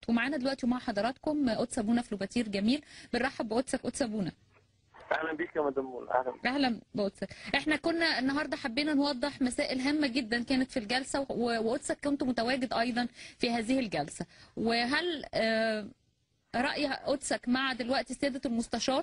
ومعانا دلوقتي ومع حضراتكم قدس ابونا فلوباتير جميل بنرحب بقدسك قدس ابونا اهلا بيك يا مدام منى اهلا بيك. اهلا بقدسك احنا كنا النهارده حبينا نوضح مسائل هامه جدا كانت في الجلسه و- وقدسك كنت متواجد ايضا في هذه الجلسه وهل آه، راي قدسك مع دلوقتي سياده المستشار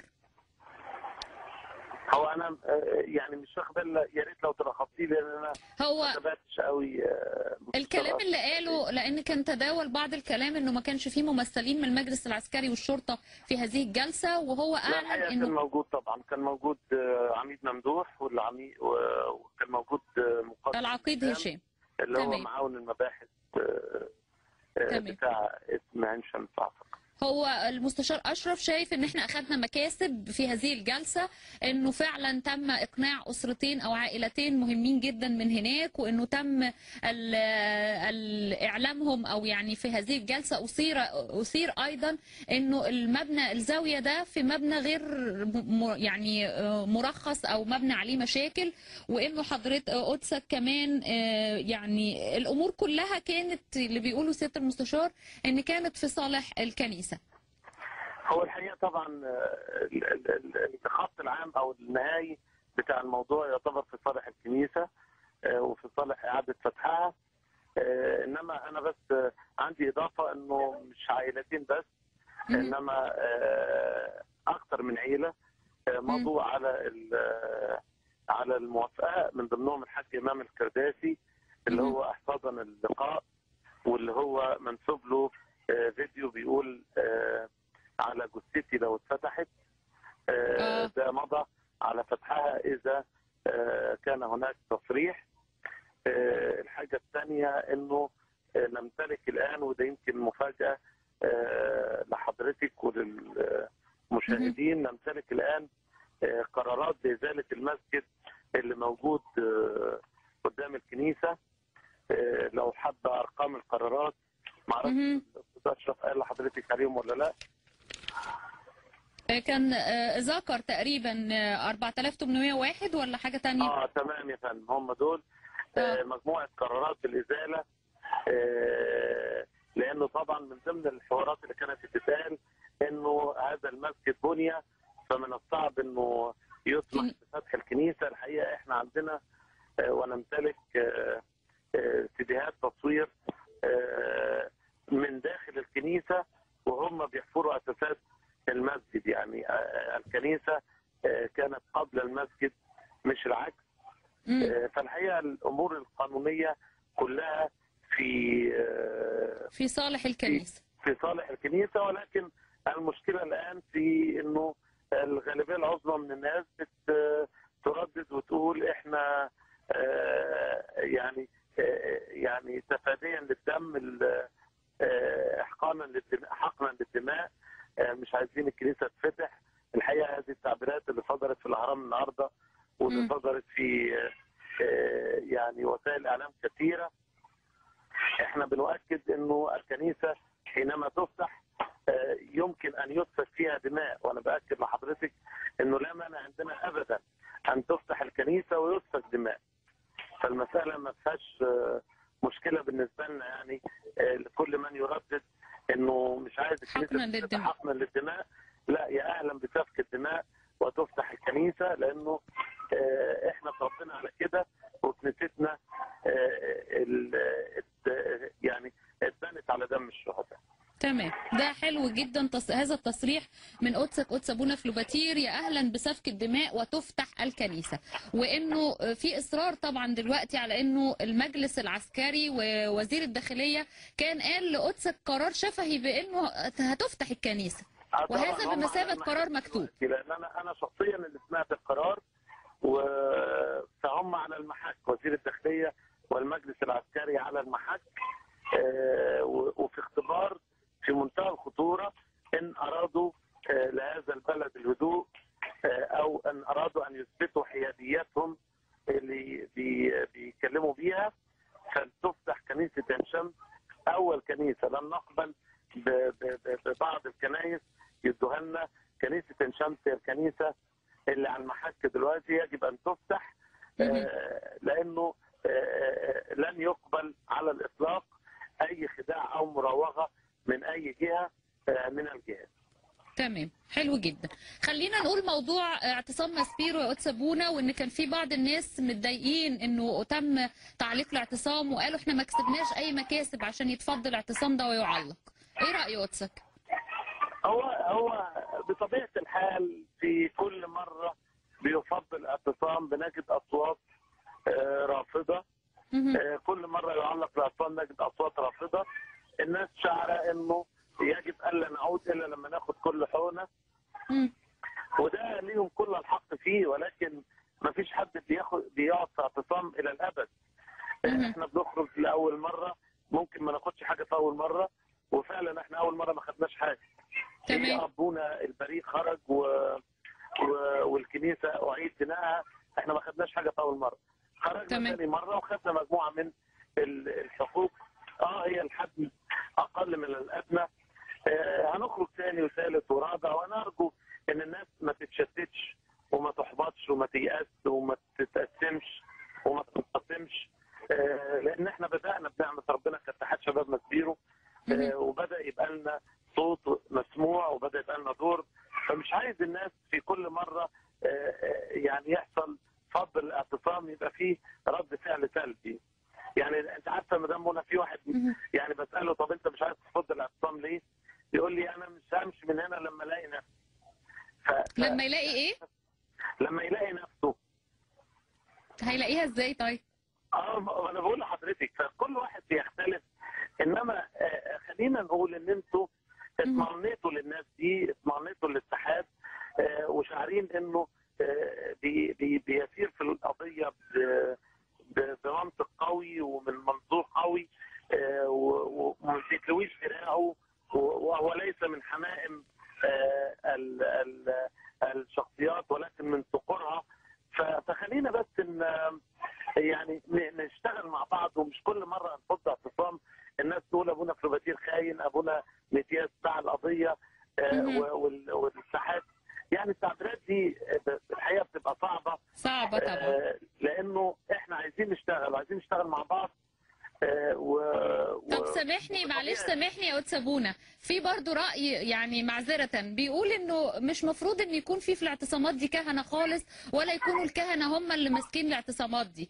هو انا آه، يعني مش واخد بالي يا ريت لو تلخصتي لي لان انا هو ما تابعتش قوي آه، الكلام اللي قاله لان كان تداول بعض الكلام انه ما كانش فيه ممثلين من المجلس العسكري والشرطه في هذه الجلسه وهو لا اعلن الحقيقه كان انه موجود طبعا كان موجود آه، عميد ممدوح والعميد و- وكان موجود آه، مقدم العقيد الإسلام هشام اللي هو تمام. معاون المباحث آه، آه، تمام. بتاع اسم عين شمس اعتقد هو المستشار اشرف شايف ان احنا اخذنا مكاسب في هذه الجلسه انه فعلا تم اقناع اسرتين او عائلتين مهمين جدا من هناك وانه تم ال- ال- اعلامهم او يعني في هذه الجلسه اثير اثير ايضا انه المبنى الزاويه ده في مبنى غير م- م- يعني آه، مرخص او مبنى عليه مشاكل وانه حضرتك قدسك كمان آه، يعني الامور كلها كانت اللي بيقولوا سياده المستشار ان كانت في صالح الكنيسه هو الحقيقه طبعا آه، ال- ال- ال- الخط العام او النهائي بتاع الموضوع يعتبر في صالح الكنيسه آه، وفي صالح اعاده فتحها آه، انما انا بس آه، عندي اضافه انه مش عائلتين بس مهم. انما آه، اكثر من عيله آه، مضوا على ال- آه، على الموافقه من ضمنهم الحاج امام الكرداسي اللي مهم. هو احتضن اللقاء واللي هو منسوب له آه، فيديو بيقول آه، على جثتي لو اتفتحت آه، آه. ده مضى على فتحها اذا آه، كان هناك تصريح آه، الحاجه الثانيه انه آه، نمتلك الان وده يمكن مفاجاه آه، لحضرتك وللمشاهدين نمتلك الان آه، قرارات بازاله المسجد اللي موجود آه، قدام الكنيسه آه، لو حابه ارقام القرارات معرفش مهم. الاستاذ اشرف قال لحضرتك عليهم ولا لا كان آه، ذكر تقريبا آه، 4801 ولا حاجه تانية اه تمام يا فندم هم دول آه آه. مجموعه قرارات بالازاله آه لانه طبعا من ضمن الحوارات اللي كانت بتتقال انه هذا المسجد بني فمن الصعب انه يسمح كن- بفتح الكنيسه الحقيقه احنا عندنا آه ونمتلك آه آه سيديهات تصوير آه من داخل الكنيسه وهم بيحفروا اساسات المسجد يعني آه الكنيسه آه كانت قبل المسجد مش العكس مم. آه، فالحقيقه الامور القانونيه كلها في آه، في صالح الكنيسه في صالح الكنيسه ولكن المشكله الان في انه الغالبيه العظمى من الناس بت- تردد وتقول احنا آه، يعني آه، يعني تفاديا للدم ال- آه، احقانا للدماء حقنا للدماء آه، مش عايزين الكنيسه تفتح الحقيقه هذه التعبيرات اللي صدرت في الاهرام النهارده واللي مم. صدرت في آه، آه، يعني وسائل اعلام كثيره احنا بنؤكد انه الكنيسه حينما تفتح آه، يمكن ان يسفك فيها دماء وانا باكد لحضرتك انه لا مانع عندنا ابدا ان تفتح الكنيسه ويسفك دماء فالمساله ما فيهاش آه، مشكله بالنسبه لنا يعني آه، لكل من يردد انه مش عايز الكنيسه حقنا تفتح للدماء. حقنا للدماء لا يا اهلا بسفك الدماء وتفتح الكنيسه لانه آه، احنا اتربينا على كده وكنيستنا آه، ال- ات- يعني اتبنت على دم الشهداء تمام ده حلو جدا تص... هذا التصريح من قدسك قدس ابونا فلوباتير يا اهلا بسفك الدماء وتفتح الكنيسه وانه في اصرار طبعا دلوقتي على انه المجلس العسكري ووزير الداخليه كان قال لقدسك قرار شفهي بانه هتفتح الكنيسه آه، طبعاً وهذا هم بمثابة على المحك قرار مكتوب. دلوقتي، لان انا انا شخصيا اللي سمعت القرار و... فهم على المحك وزير الداخليه والمجلس العسكري على المحك آه، و- وفي اختبار في منتهى الخطوره ان ارادوا آه، لهذا البلد الهدوء آه، او ان ارادوا ان يثبتوا حياديتهم اللي بي- بيتكلموا بيها فلتفتح كنيسه عين شمس اول كنيسه لن نقبل ب- ب- ب- ببعض الكنائس يدوها لنا كنيسه عين شمس هي الكنيسه اللي على المحك دلوقتي يجب ان تفتح مهم. آه، لانه آه، لن يقبل على الاطلاق اي خداع او مراوغه من اي جهه آه، من الجهات. تمام حلو جدا خلينا نقول موضوع اعتصام ماسبيرو يا أتسابونا وان كان في بعض الناس متضايقين انه تم تعليق الاعتصام وقالوا احنا ما كسبناش اي مكاسب عشان يتفضل الاعتصام ده ويعلق ايه رأي أتسك هو هو بطبيعه الحال في كل مره بيفضل اعتصام بنجد اصوات آه، رافضه مهم. آه، كل مره يعلق الاعتصام نجد اصوات رافضه الناس شعره انه يجب الا نعود الا لما ناخد كل حقوقنا مم. وده ليهم كل الحق فيه ولكن ما فيش حد بياخد بيقعد في اعتصام الى الابد مهم. احنا بنخرج لاول مره ممكن ما ناخدش حاجه في اول مره وفعلا احنا اول مره ما خدناش حاجه تمام. هي ابونا البريء خرج و... و... والكنيسه اعيد بنائها احنا ما خدناش حاجه في اول مره خرجنا تمام. ثاني مره وخدنا مجموعه من ال- الحقوق اه هي الحد اقل من الادنى آه هنخرج ثاني وثالث ورابع ونرجو ان الناس ما تتشتتش وما تحبطش وما تيأس وما تتقسمش وما تنقسمش آه لان احنا بدانا بنعمه ربنا كاتحاد شباب مسبيرو مهم. آه وبدا يبقى لنا صوت مسموع وبدا يبقى لنا دور فمش عايز الناس في كل مره آه، آه، يعني يحصل فضل الاعتصام يبقى فيه رد فعل سلبي يعني انت عارفه مدام منى في واحد مهم. يعني بساله طب انت مش عايز تفضل الاعتصام ليه؟ يقول لي انا مش همشي من هنا لما الاقي نفسي ف... ف- لما يلاقي ايه لما يلاقي نفسه هيلاقيها ازاي طيب اه ما انا بقول لحضرتك فكل واحد بيختلف انما آه، خلينا نقول ان انتوا اطمئنيتوا للناس دي اطمئنيتوا للاتحاد آه، وشاعرين انه آه، بي- بي- بيسير في القضيه ب- ب- بمنطق قوي ومن منظور قوي آه، و- و- وما بيتلويش دراعه و- وهو ليس من حمائم آه، ال- ال- الشخصيات ولكن من ثقورها ف- فخلينا بس ان يعني ن- نشتغل مع بعض ومش كل مره نحط اعتصام الناس تقول ابونا فلوباتير خاين ابونا متياس بتاع القضيه آه، مهم. و- وال- والاتحاد يعني التعبيرات دي آه، الحقيقه بتبقى صعبه صعبة طبعا آه، لانه احنا عايزين نشتغل وعايزين نشتغل مع بعض آه، و... طب و- سامحني معلش وطبيعي. سامحني يا أتسابونا في برضو رأي يعني معذرة بيقول انه مش مفروض ان يكون في في الاعتصامات دي كهنة خالص ولا يكونوا الكهنة هم اللي ماسكين الاعتصامات دي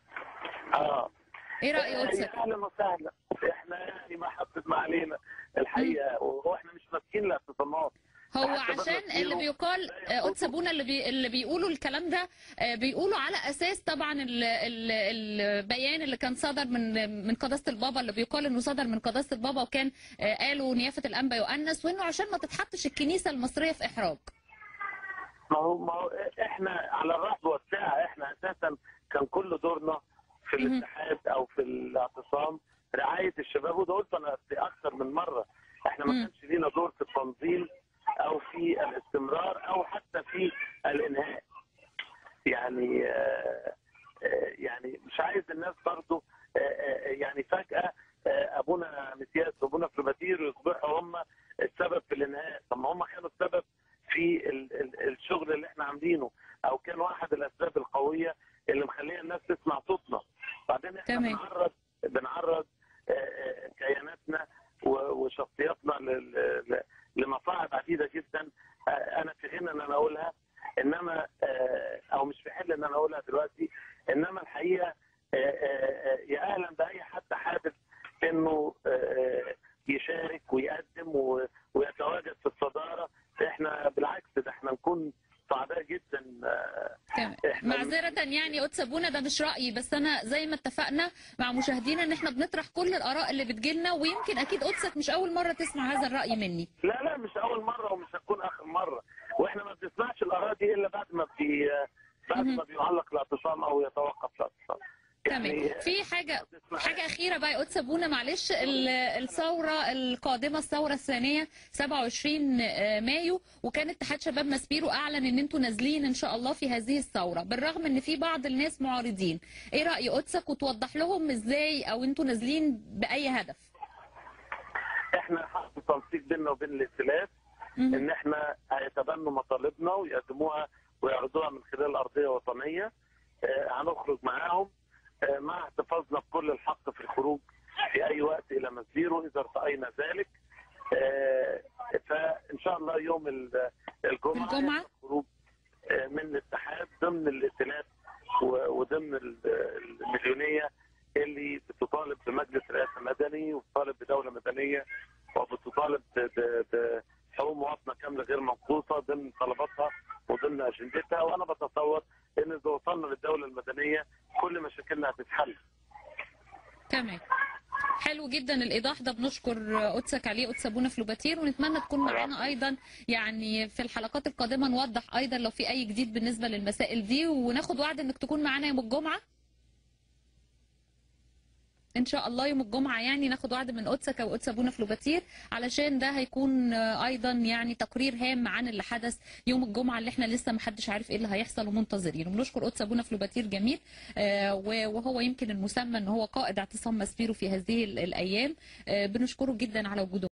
اه ايه رأي هي أتسك اهلا وسهلا احنا يعني ما حطت ما علينا الحقيقه واحنا مش ماسكين الاعتصامات هو حتى بدل عشان اللي كيلو بيقال لا يخطو. أتسابونا اللي بي اللي بيقولوا الكلام ده آه، بيقولوا على اساس طبعا ال- ال- البيان اللي كان صدر من من قداسه البابا اللي بيقال انه صدر من قداسه البابا وكان آه، قالوا نيافه الانبا يؤنس وانه عشان ما تتحطش الكنيسه المصريه في احراج ما هو ما هو احنا على الرحب والسعه احنا اساسا كان كل دورنا في مهم. الاتحاد او في الاعتصام رعايه الشباب وده قلت انا في اكثر من مره احنا ما مم. كانش لينا دور في التنظيم او في الاستمرار او حتى في الانهاء يعني آه، آه، يعني مش عايز الناس برضو آه، آه، يعني فجاه آه، ابونا متياس وابونا فلوباتير يصبحوا هم السبب في الانهاء طب ما هم كانوا السبب في ال- ال- الشغل اللي احنا عاملينه او كانوا احد الاسباب القويه اللي مخليه الناس تسمع صوتنا بعدين احنا تمام. بنعرض بنعرض آه، آه، كياناتنا و- وشخصياتنا ل- ل- لمصاعب عديده جدا آه، انا في غنى ان انا اقولها انما آه، او مش في حل ان انا اقولها دلوقتي انما الحقيقه آه، آه، آه، يا اهلا باي حد حابب انه آه، يشارك ويقدم و- ويتواجد في الصداره احنا بالعكس ده احنا نكون سعداء جدا آه، تمام احنا معذرة يعني أتسابونا ده مش رأيي بس أنا زي ما اتفقنا مع مشاهدينا إن إحنا بنطرح كل الآراء اللي بتجيلنا ويمكن أكيد أتسك مش أول مرة تسمع هذا الرأي مني لا لا مش اول مره ومش هتكون اخر مره واحنا ما بنسمعش الاراء دي الا بعد ما بي بعد مهم. ما بيعلق الاعتصام او يتوقف الاعتصام تمام في حاجة حاجة أخيرة بقى يا قدس أبونا معلش ال- الثورة القادمة الثورة الثانية 27 مايو وكان اتحاد شباب ماسبيرو أعلن إن أنتوا نازلين إن شاء الله في هذه الثورة بالرغم إن في بعض الناس معارضين إيه رأي قدسك وتوضح لهم إزاي أو أنتوا نازلين بأي هدف احنا حصل تنسيق بيننا وبين الائتلاف مهم. ان احنا هيتبنوا مطالبنا ويقدموها ويعرضوها من خلال ارضيه وطنيه آه، هنخرج معاهم آه، مع احتفاظنا بكل الحق في الخروج في اي وقت الى مسبيرو اذا ارتأينا ذلك شاء الله يوم ال- الجمعه الجمعة؟ يحصل خروج آه، من الاتحاد ضمن الائتلاف و- وضمن ال- المليونيه اللي بتطالب بمجلس رئاسه مدني وبتطالب بدوله مدنيه وبتطالب ب- ب- بحقوق مواطنه كامله غير منقوصه ضمن طلباتها وضمن اجندتها وانا بتصور ان اذا وصلنا للدوله المدنيه كل مشاكلنا هتتحل. تمام حلو جدا الايضاح ده بنشكر قدسك عليه قدس ابونا فلوباتير ونتمنى تكون معانا ايضا يعني في الحلقات القادمه نوضح ايضا لو في اي جديد بالنسبه للمسائل دي وناخد وعد انك تكون معانا يوم الجمعه ان شاء الله يوم الجمعه يعني ناخد وعد من قدسك او قدس ابونا فلوباتير علشان ده هيكون آه، ايضا يعني تقرير هام عن اللي حدث يوم الجمعه اللي احنا لسه ما حدش عارف ايه اللي هيحصل ومنتظرين وبنشكر قدس ابونا فلوباتير جميل آه، و- وهو يمكن المسمى ان هو قائد اعتصام ماسبيرو في هذه ال- الايام آه، بنشكره جدا على وجوده